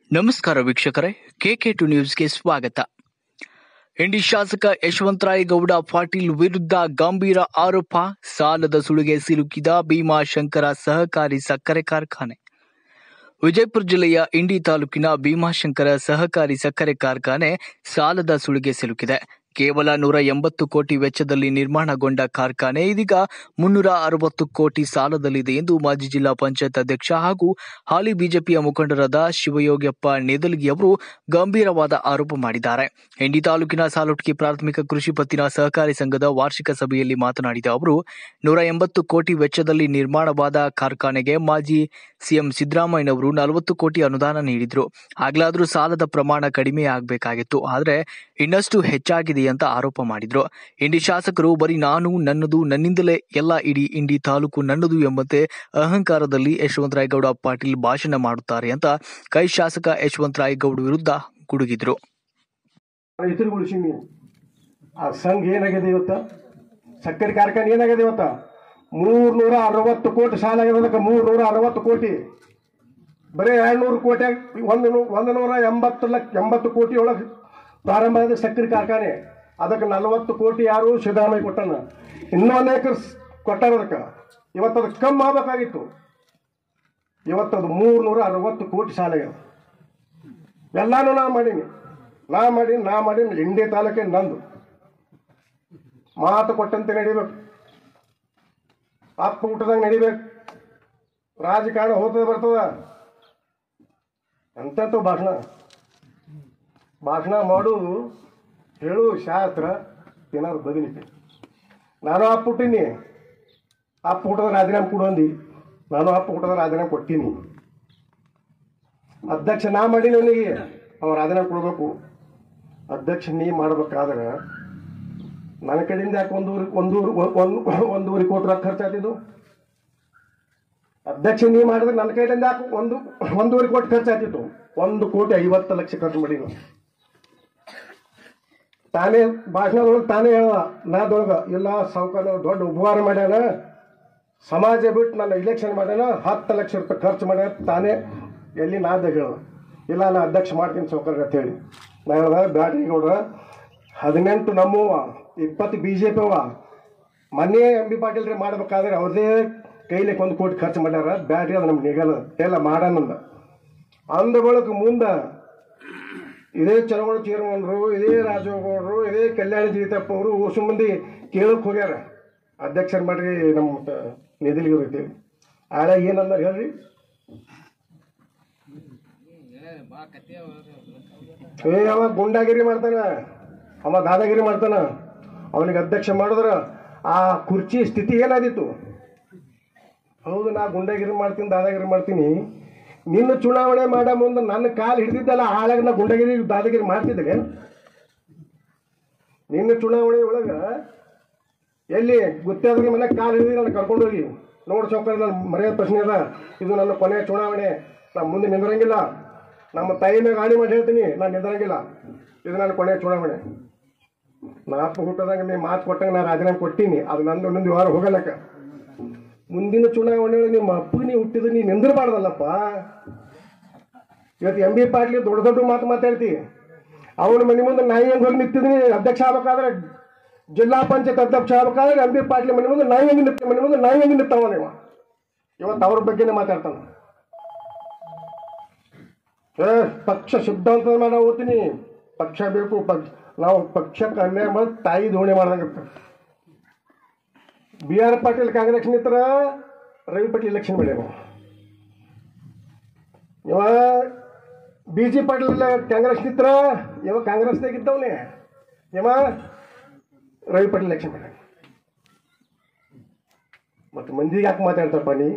ನಮಸ್ಕಾರ ವೀಕ್ಷಕರೇ K K to ನ್ಯೂಸ್ಗೆ ಸ್ವಾಗತ ಇಂಡಿ ಶಾಸಕ ಯಶವಂತರಾಯ ಗೌಡ ಪಾಟೀಲ್ ವಿರುದ್ಧ ಗಂಭೀರ ಆರೋಪ ಸಾಲದ ಸುಳಿಗೆ ಸಿಲುಕಿದ ಭೀಮಾಶಂಕರ ಸಹಕಾರಿ ಸಕ್ಕರೆ ಕಾರ್ಖಾನೆ ವಿಜಯಪುರ ಜಿಲ್ಲೆಯ ಇಂಡಿ ತಾಲೂಕಿನ ಭೀಮಾಶಂಕರ ಸಹಕಾರಿ ಸಕ್ಕರೆ ಕಾರ್ಖಾನೆ ಸಾಲದ ಸುಳಿಗೆ ಸಿಲುಕಿದೆ ಕೇವಲ ನೂರ ಎಂಬತ್ತು ಕೋಟಿ ವೆಚ್ಚದಲ್ಲಿ ನಿರ್ಮಾಣಗೊಂಡ ಕಾರ್ಖಾನೆ ಇದೀಗ ಮುನ್ನೂರ ಅರವತ್ತು ಕೋಟಿ ಸಾಲದಲ್ಲಿದೆ ಎಂದು ಮಾಜಿ ಜಿಲ್ಲಾ ಪಂಚಾಯತ್ ಅಧ್ಯಕ್ಷ ಹಾಗೂ ಹಾಲಿ ಬಿಜೆಪಿಯ ಮುಖಂಡರಾದ ಶಿವಯೋಗ್ಯಪ್ಪ ನೇದಲಗಿ ಅವರು ಗಂಭೀರವಾದ ಆರೋಪ ಮಾಡಿದ್ದಾರೆ ಇಂಡಿ ತಾಲೂಕಿನ ಸಾಲುಟ್ಕಿ ಪ್ರಾಥಮಿಕ ಕೃಷಿ ಪತ್ತಿನ ಸಹಕಾರಿ ಸಂಘದ ವಾರ್ಷಿಕ ಸಭೆಯಲ್ಲಿ ಮಾತನಾಡಿದ ಅವರು ನೂರ ಎಂಬತ್ತು ಕೋಟಿ ವೆಚ್ಚದಲ್ಲಿ ನಿರ್ಮಾಣವಾದ ಕಾರ್ಖಾನೆಗೆ ಮಾಜಿ ಸಿಎಂ ಸಿದ್ದರಾಮಯ್ಯನವರು ನಲವತ್ತು ಕೋಟಿ ಅನುದಾನ ನೀಡಿದ್ರು ಆಗ್ಲಾದ್ರೂ ಸಾಲದ ಪ್ರಮಾಣ ಕಡಿಮೆ ಆಗಬೇಕಾಗಿತ್ತು ಆದರೆ ಇನ್ನಷ್ಟು ಹೆಚ್ಚಾಗಿದೆ ಅಂತ ಆರೋಪ ಮಾಡಿದ್ರು ಇಂಡಿ ಶಾಸಕರು ಬರೀ ನಾನು ನನ್ನದು ನನ್ನಿಂದಲೇ ಎಲ್ಲ ಇಡೀ ಇಂಡಿ ತಾಲೂಕು ನನ್ನದು ಎಂಬಂತೆ ಅಹಂಕಾರದಲ್ಲಿ ಯಶವಂತರಾಯಗೌಡ ಪಾಟೀಲ್ ಭಾಷಣ ಮಾಡುತ್ತಾರೆ ಅಂತ ಕೈ ಶಾಸಕ ಯಶವಂತರಾಯಗೌಡ ವಿರುದ್ಧ ಗುಡುಗಿದ್ರು ರೈತರಿಗೆ ಉಳಿಸೀನಿ ಆ ಸಂಘ ಏನಾಗಿದೆ ಇವತ್ತ ಸಕ್ಕರೆ ಕಾರ್ಖಾನೆ ಏನಾಗಿದೆ ಇವತ್ತ ಮೂರ್ನೂರ ಅರವತ್ತು ಕೋಟಿ ಸಾಲ ಆಗಿದೆ ಅದಕ್ಕೆ ಮೂರ್ನೂರ ಅರವತ್ತು ಕೋಟಿ ಬರೀ ಎರಡ್ನೂರು ಕೋಟಿ ಒಂದು ನೂ- ಒಂದು ನೂರ ಎಂಬತ್ತು ಲಕ್ಷ ಎಂಬತ್ತು ಕೋಟಿ ಒಳಗೆ ಪ್ರಾರಂಭ ಆದ ಸಕ್ಕರೆ ಕಾರ್ಖಾನೆ ಅದಕ್ಕೆ ನಲವತ್ತು ಕೋಟಿ ಯಾರು ಸಿದ್ದರಾಮಯ್ಯ ಕೊಟ್ಟನ ಇನ್ನೂ ಅನೇಕ ಕೊಟ್ಟಾರ ಅದಕ್ಕೆ ಇವತ್ತು ಅದಕ್ಕೆ ಕಮ್ಮಿ ಆಗಬೇಕಾಗಿತ್ತು ಇವತ್ತು ಅದು ಮೂರ್ನೂರ ಅರವತ್ತು ಕೋಟಿ ಸಾಲ ಆಗ್ಯಾವ ಎಲ್ಲಾನು ನಾ ಮಾಡೀನಿ ನಾ ಮಾಡೀನಿ ನಾ ಮಾಡೀನಿ ಇಂಡಿ ತಾಲೂಕೆ ನಂದು ಮಾತು ಕೊಟ್ಟಂತೆ ನಡಿಬೇಕು ಅಪ್ಪ ಊಟದಂಗೆ ನಡಿಬೇಕು ರಾಜಕಾರಣ ಹೋಗ್ತದ ಬರ್ತದ ಎಂತೆಂತ ಭಾಷಣ ಭಾಷಣ ಮಾಡೋದು ಹೇಳು ಶಾಸ್ತ್ರ ಏನಾದ್ರು ಬದಲಿಕೆ ನಾನು ಅಪ್ಪ ಹುಟ್ಟೀನಿ ಅಪ್ಪ ಊಟದ ರಾಜೀನಾಮೆ ಕೊಡು ಅಂದಿ ನಾನು ಅಪ್ಪ ಊಟದ ರಾಜೀನಾಮೆ ಕೊಟ್ಟೀನಿ ಅಧ್ಯಕ್ಷ ನಾ ಮಾಡೀನಿ ಅವನಿಗೆ ಅವ ರಾಜೀನಾಮೆ ಕೊಡಬೇಕು ಅಧ್ಯಕ್ಷ ನೀ ಮಾಡ್ಬೇಕಾದ್ರೆ ನನ್ನ ಕಡೆಯಿಂದ ಯಾಕೆ ಒಂದೂವರೆ ಒಂದೂರು ಒಂದು ಒಂದೂವರೆ ಕೋಟಿ ರೊಕ್ಕ ಖರ್ಚಾತಿದ್ದು ಅಧ್ಯಕ್ಷ ನೀ ಮಾಡಿದ್ರೆ ನನ್ನ ಕೈಲಿಂದ ಯಾಕೆ ಒಂದು ಒಂದೂವರೆ ಕೋಟಿ ಖರ್ಚಾತಿತ್ತು ಒಂದು ಕೋಟಿ ಐವತ್ತು ಲಕ್ಷ ಖರ್ಚು ಮಾಡಿ ತಾನೇ ಭಾಷಣದೊಳಗೆ ತಾನೇ ಹೇಳ ನಾದೊಳಗ ಇಲ್ಲ ಸಾವುಕಾರ ದೊಡ್ಡ ಉಪಹಾರ ಮಾಡ್ಯಾನ ಸಮಾಜ ಬಿಟ್ಟು ನನ್ನ ಇಲೆಕ್ಷನ್ ಮಾಡ್ಯಾನ ಹತ್ತು ಲಕ್ಷ ರೂಪಾಯಿ ಖರ್ಚು ಮಾಡ್ಯಾನ ತಾನೇ ಎಲ್ಲಿ ನಾದ ಹೇಳ ಇಲ್ಲ ನಾ ಅಧ್ಯಕ್ಷ ಮಾಡ್ತೀನಿ ಸಾವುಕಾರ ಅಂತ ಹೇಳಿ ನಾ ಹೇಳ್ದ ಬ್ಯಾಟ್ರಿ ಗೌಡ್ರ ಹದಿನೆಂಟು ನಮ್ಮವ ಇಪ್ಪತ್ತು ಬಿ ಜೆ ಪಿ ಅವ ಮೊನ್ನೆ ಎಂ ಬಿ ಪಾಟೀಲ್ ರೀ ಮಾಡ್ಬೇಕಾದ್ರೆ ಅವ್ರದೇ ಕೈಲಿ ಒಂದು ಕೋಟಿ ಖರ್ಚು ಮಾಡ್ಯಾರ ಬ್ಯಾಟ್ರಿ ಅದು ನಮ್ಗೆ ನಿಗಲ್ಲ ಎಲ್ಲ ಮಾಡೋಣಂದ ಅಂದ ಬಳಿಕ ಮುಂದೆ ಇದೇ ಚರವಣ ಚೇರ್ಮನ್ರು ಇದೇ ರಾಜಗೌಡರು ಇದೇ ಕಲ್ಯಾಣ ಜೀತಪ್ಪ ಅವರು ಓಸು ಮಂದಿ ಕೇಳಕ್ ಹೋಗ್ಯಾರ ಅಧ್ಯಕ್ಷರು ಮಾಡ್ರಿ ನಮ್ಮ ನಿಧಿಲಿಗೆ ಐತಿ ಆಳ ಏನಂದ ಹೇಳ್ರಿ ಏ ಅವ ಗುಂಡಾಗಿರಿ ಮಾಡ್ತಾನ ಅವ ದಾದಾಗಿರಿ ಮಾಡ್ತಾನ ಅವನಿಗೆ ಅಧ್ಯಕ್ಷ ಮಾಡಿದ್ರ ಆ ಕುರ್ಚಿ ಸ್ಥಿತಿ ಏನಾದಿತ್ತು ಹೌದು ನಾ ಗುಂಡಾಗಿರಿ ಮಾಡ್ತೀನಿ ದಾದಾಗಿರಿ ಮಾಡ್ತೀನಿ ನಿನ್ನ ಚುನಾವಣೆ ಮಾಡೋ ಮುಂದೆ ನನ್ನ ಕಾಲು ಹಿಡಿದಿದ್ದಲ್ಲ ಆಳಾಗ ನಾ ಗುಂಡಾಗಿರಿ ದಾದಾಗಿರಿ ಮಾಡ್ತಿದ್ದೆ ನಿನ್ನ ಚುನಾವಣೆ ಒಳಗೆ ಎಲ್ಲಿ ಗುತ್ತಾದ್ರಿಗೆ ಮನೆ ಕಾಲು ಹಿಡಿದು ನನ್ನ ಕರ್ಕೊಂಡೋಗಿ ನೋಡು ಚೌಕರ್ ನನ್ನ ಮರ್ಯಾದ ಪ್ರಶ್ನೆ ಅದ ಇದು ನನ್ನ ಕೊನೆಯ ಚುನಾವಣೆ ನಾ ಮುಂದೆ ನಿಂದ್ರಂಗಿಲ್ಲ ನಮ್ಮ ತಾಯಿ ಮೇಲೆ ಗಾಳಿ ಮಾಡಿ ಹೇಳ್ತೀನಿ ನಾನು ನಿಂದ್ರಂಗಿಲ್ಲ ಇದು ನನ್ನ ಕೊನೆಯ ಚುನಾವಣೆ ನಾ ಅಪ್ಪ ಹುಟ್ಟದಂಗೆ ನೀ ಮಾತು ಕೊಟ್ಟಂಗೆ ನಾ ರಾಜೀನಾಮೆ ಕೊಟ್ಟೀನಿ ಅದು ನಂದು ಒಂದೊಂದು ವಾರ ಹೋಗಲಕ್ಕ ಮುಂದಿನ ಚುನಾವಣೆ ಒಳಗೆ ನಿಮ್ಮ ಅಪ್ಪಗೆ ನೀವು ಹುಟ್ಟಿದ ನೀ ನಿಂದಿರಬಾರ್ದಲ್ಲಪ್ಪ ಇವತ್ತು ಎಂ ಬಿ ಪಾಟ್ಲಿ ದೊಡ್ಡ ದೊಡ್ಡ ಮಾತು ಮಾತಾಡ್ತಿ ಅವನ ಮನೆ ಮುಂದೆ ನಾಯಿ ಹೆಂಗೆ ಹೋಗಿ ನಿಂತಿದ್ದೀನಿ ಅಧ್ಯಕ್ಷ ಆಗ್ಬೇಕಾದ್ರೆ ಜಿಲ್ಲಾ ಪಂಚಾಯತ್ ಅಧ್ಯಕ್ಷ ಆಗ್ಬೇಕಾದ್ರೆ ಎಂ ಬಿ ಪಾಟ್ಲಿ ಮನೆ ಮುಂದೆ ನಾಯಿ ಹೆಂಗೆ ನಿಂತ ಮನೆ ಮುಂದೆ ನಾಯಿ ಹೆಂಗೆ ನಿಂತಾವ ನೀವು ಇವತ್ತು ಅವ್ರ ಬಗ್ಗೆನೇ ಮಾತಾಡ್ತಾನ ಏ ಪಕ್ಷ ಸಿದ್ಧಾಂತದ ಮೇಲೆ ನಾವು ಓದ್ತೀನಿ ಪಕ್ಷ ಬೇಕು ಪಕ್ಷ ನಾವು ಪಕ್ಷಕ್ಕೆ ಅನ್ಯಾಯ ಮಾಡಿ ತಾಯಿ ಧೋಣೆ ಮಾಡ್ದಂಗೆ ಬಿ ಆರ್ ಪಾಟೀಲ್ ಕಾಂಗ್ರೆಸ್ ನಿಂತರ ರವಿ ಪಾಟೀಲ್ ಎಲೆಕ್ಷನ್ ಮಾಡ್ಯಾನ ಇವ ಬಿ ಜಿ ಪಾಟೀಲ್ ಕಾಂಗ್ರೆಸ್ ನಿಂತರ ಇವ ಕಾಂಗ್ರೆಸ್ನಾಗ ಇದ್ದವನೇ ಇವ ರವಿ ಪಾಟೀಲ್ ಎಲೆಕ್ಷನ್ ಮಾಡ್ಯಾನ ಮತ್ತು ಮಂದಿಗೆ ಯಾಕೆ ಮಾತಾಡ್ತಪ್ಪ ನೀ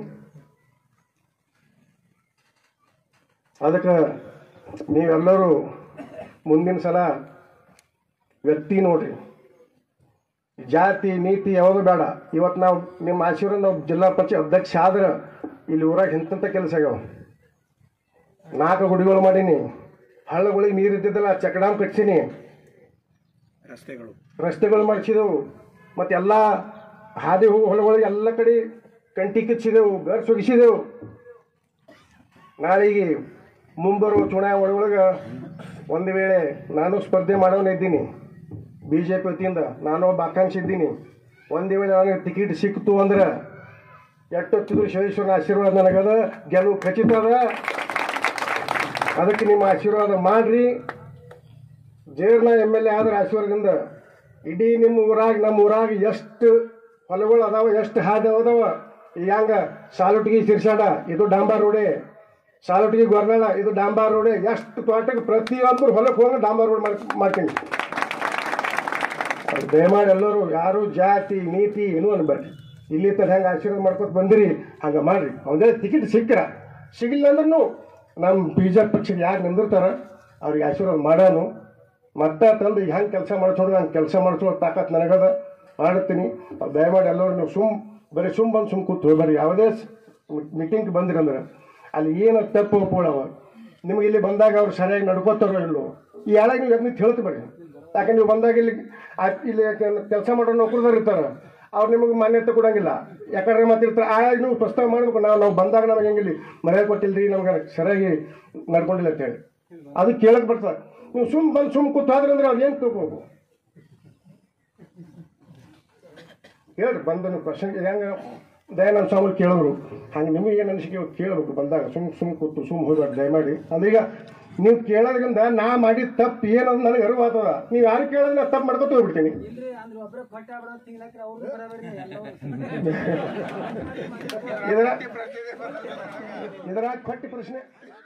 ಅದಕ್ಕೆ ನೀವೆಲ್ಲರೂ ಮುಂದಿನ ಸಲ ವ್ಯಕ್ತಿ ನೋಡ್ರಿ ಜಾತಿ ನೀತಿ ಯಾವುದು ಬೇಡ ಇವತ್ತು ನಾವು ನಿಮ್ಮ ಆಶೀರ್ವಾದ ನಾವು ಜಿಲ್ಲಾ ಪಂಚಾಯತ್ ಅಧ್ಯಕ್ಷ ಆದ್ರೆ ಇಲ್ಲಿ ಊರಾಗ ಇಂಥಂಥ ಕೆಲಸ ಆಗ್ಯಾವ ನಾಲ್ಕು ಗುಡಿಗಳು ಮಾಡೀನಿ ಹಳ್ಳಗಳಿಗೆ ನೀರು ಇದ್ದಿದ್ದಲ್ಲ ಚಕಡಾಮ್ ಕಟ್ಸೀನಿ ರಸ್ತೆಗಳು ರಸ್ತೆಗಳು ಮಾಡಿಸಿದೆವು ಮತ್ತು ಎಲ್ಲ ಹಾದಿ ಹೋಗೋ ಹೊಲಗಳಿಗೆ ಎಲ್ಲ ಕಡೆ ಕಂಟಿ ಕಿಚ್ಚಿದೆವು ಗರ್ ಸುಗಿಸಿದೆವು ನಾಳೆಗೆ ಮುಂಬರುವ ಚುನಾವಣೆ ಒಳಗೆ ಒಂದು ವೇಳೆ ನಾನು ಸ್ಪರ್ಧೆ ಮಾಡೋನ ಇದ್ದೀನಿ ಬಿ ಜೆ ಪಿ ವತಿಯಿಂದ ನಾನು ಒಬ್ಬ ಆಕಾಂಕ್ಷಿ ಇದ್ದೀನಿ ಒಂದು ವೇಳೆ ನನಗೆ ಟಿಕೆಟ್ ಸಿಕ್ತು ಅಂದ್ರೆ ಎಷ್ಟೊತ್ತಿದ್ರು ಶಿವೇಶ್ವರನ ಆಶೀರ್ವಾದ ನನಗದ ಗೆಲುವು ಖಚಿತ ಅದ ಅದಕ್ಕೆ ನಿಮ್ಮ ಆಶೀರ್ವಾದ ಮಾಡ್ರಿ ಜೇರ್ನ ಎಮ್ ಎಲ್ ಎ ಆದ್ರೆ ಆಶೀರ್ವಾದದಿಂದ ಇಡೀ ನಿಮ್ಮ ಊರಾಗ ನಮ್ಮ ಊರಾಗ ಎಷ್ಟು ಹೊಲಗಳು ಅದಾವ ಎಷ್ಟು ಹಾದಿ ಅದಾವ ಈಗ ಹಂಗ ಸಾಲುಟಿಗೆ ಸಿರ್ಸಾಡ ಇದು ಡಾಂಬಾರ್ ರೋಡೆ ಸಾಲುಟಿಗೆ ಗೊರ್ನಾಳ ಇದು ಡಾಂಬಾರ್ ರೋಡೆ ಎಷ್ಟು ತೋಟಕ್ಕೆ ಪ್ರತಿಯೊಬ್ಬರು ಹೊಲಕ್ಕೆ ಹೋಗಿ ಡಾಂಬಾರ್ ರೋಡ್ ಮಾಡ್ ಮಾಡ್ತೀನಿ ಅದು ದಯಮಾಡಿ ಎಲ್ಲರೂ ಯಾರು ಜಾತಿ ನೀತಿ ಏನೂ ಅನ್ಬೇಡ್ರಿ ಇಲ್ಲಿ ತನ ಹೆಂಗೆ ಆಶೀರ್ವಾದ ಮಾಡ್ಕೊತ ಬಂದಿರಿ ಹಂಗೆ ಮಾಡ್ರಿ ಅವನೇ ಟಿಕೆಟ್ ಸಿಕ್ಕರ ಸಿಗಲಿಲ್ಲ ಅಂದ್ರೂ ನಮ್ಮ ಬಿ ಜೆ ಪಿ ಪಕ್ಷಕ್ಕೆ ಯಾರು ನಿಂದಿರ್ತಾರ ಅವ್ರಿಗೆ ಆಶೀರ್ವಾದ ಮಾಡೋನು ಮತ್ತೆ ತಂದು ಈಗ ಹೆಂಗೆ ಕೆಲಸ ಮಾಡಿಸೋಡು ಹಂಗೆ ಕೆಲಸ ಮಾಡಿಸೋ ತಾಕತ್ ನನಗದ ಮಾಡುತ್ತೀನಿ ದಯಮಾಡಿ ಎಲ್ಲರೂ ನೀವು ಸುಮ್ ಬರೀ ಸುಮ್ ಬಂದು ಸುಮ್ ಕೂತು ಹೋಗ್ಬರ್ರಿ ಯಾವುದೇ ಮೀಟಿಂಗ್ ಬಂದಿರಿ ಅಂದ್ರೆ ಅಲ್ಲಿ ಏನು ತಪ್ಪು ಒಪ್ಪುಗಳವ ನಿಮ್ಗೆ ಇಲ್ಲಿ ಬಂದಾಗ ಅವ್ರು ಸರಿಯಾಗಿ ನಡ್ಕೋತಾರೋ ಇಲ್ಲೋ ಈ ಯಾಳಾಗ ನೀವು ಎದ್ದು ಹೇಳ್ತು ಬರ್ರಿ ಯಾಕಂದ್ರೆ ನೀವು ಬಂದಾಗ ಇಲ್ಲಿ ಆ- ಇಲ್ಲಿ ಕೆಲಸ ಮಾಡೋ ನೌಕರದವ್ರು ಇರ್ತಾರೆ ಅವ್ರು ನಿಮಗೆ ಮಾನ್ಯತೆ ಕೊಡಂಗಿಲ್ಲ ಯಾಕಂದ್ರೆ ಮಾತಿರ್ತಾರೆ ಆ ನೀವು ಪ್ರಸ್ತಾವ ಮಾಡಬೇಕು ನಾವು ನಾವು ಬಂದಾಗ ನಮಗೆ ಹೆಂಗಿಲ್ಲಿ ಮರ್ಯಾದೆ ಕೊಟ್ಟಿಲ್ರಿ ನಮ್ಗೆ ಸರಿಯಾಗಿ ನಡ್ಕೊಂಡಿಲ್ಲ ಅಂತೇಳಿ ಅದು ಕೇಳಕ್ ಬರ್ತದೆ ನೀವು ಸುಮ್ ಬಂದು ಸುಮ್ ಕೂತ್ ಹೋದ್ರಿ ಅಂದ್ರೆ ಅವ್ರು ಏನು ತಿಳ್ಕೊಬೇಕು ಹೇಳ್ರಿ ಬಂದು ನೀವು ಕ್ವಶನ್ ಹೆಂಗೆ ದಯಾನಂದ ಸ್ವಾಮಿ ಕೇಳಿದ್ರು ಹಂಗೆ ನಿಮಗೆ ಏನು ಅನಿಸಿಕೆ ಕೇಳಬೇಕು ಬಂದಾಗ ಸುಮ್ ಸುಮ್ ಕೂತು ಸುಮ್ ಹೋಗ್ಬಾರ್ದು ದಯಮಾಡಿ ಅಂದ್ರೆ ಈಗ ನೀವು ಕೇಳೋದ್ರಿಂದ ನಾ ಮಾಡಿದ ತಪ್ಪು ಏನದು ನನಗೆ ಅರಿವು ಆಗ್ತದ ನೀವು ಯಾರು ಕೇಳಿದ್ರೆ ನಾ ತಪ್ಪು ಮಾಡ್ಕೊತ ಹೋಗ್ಬಿಡ್ತೀನಿ ಇಲ್ರಿ ಅಂದ್ರೆ ಒಬ್ರೇ ಕೊಟ್ಟ ಬಿಡೋದು ತಿಂಗ್ಳಕ್ರಿ ಅವ್ರು ಬರಬೇಡ್ರಿ ಎಲ್ಲವೂ ಇದರ ಇದರ ಕೊಟ್ಟಿ ಪ್ರಶ್ನೆ